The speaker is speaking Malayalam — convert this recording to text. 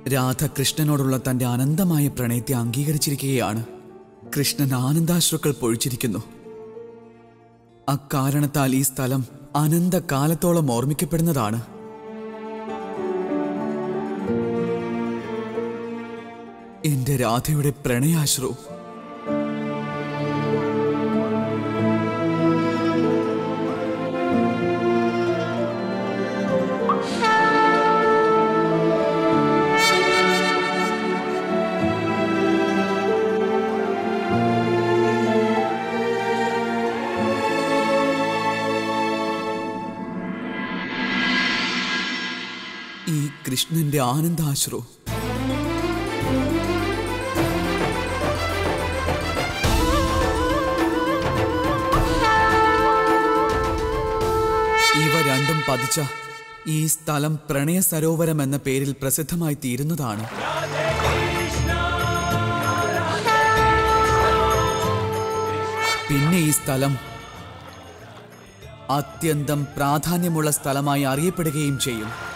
രാധ കൃഷ്ണനോടുള്ള തന്റെ അനന്തമായ പ്രണയത്തെ അംഗീകരിച്ചിരിക്കുകയാണ് കൃഷ്ണൻ ആനന്ദാശ്രുക്കൾ പൊഴിച്ചിരിക്കുന്നു അക്കാരണത്താൽ ഈ സ്ഥലം അനന്തകാലത്തോളം ഓർമ്മിക്കപ്പെടുന്നതാണ് എന്റെ രാധയുടെ പ്രണയാശ്രു ഈ കൃഷ്ണന്റെ ആനന്ദാശ്രു ഇവ രണ്ടും പതിച്ച ഈ സ്ഥലം പ്രണയ സരോവരം എന്ന പേരിൽ പ്രസിദ്ധമായി തീരുന്നതാണ് പിന്നെ ഈ സ്ഥലം അത്യന്തം പ്രാധാന്യമുള്ള സ്ഥലമായി അറിയപ്പെടുകയും ചെയ്യും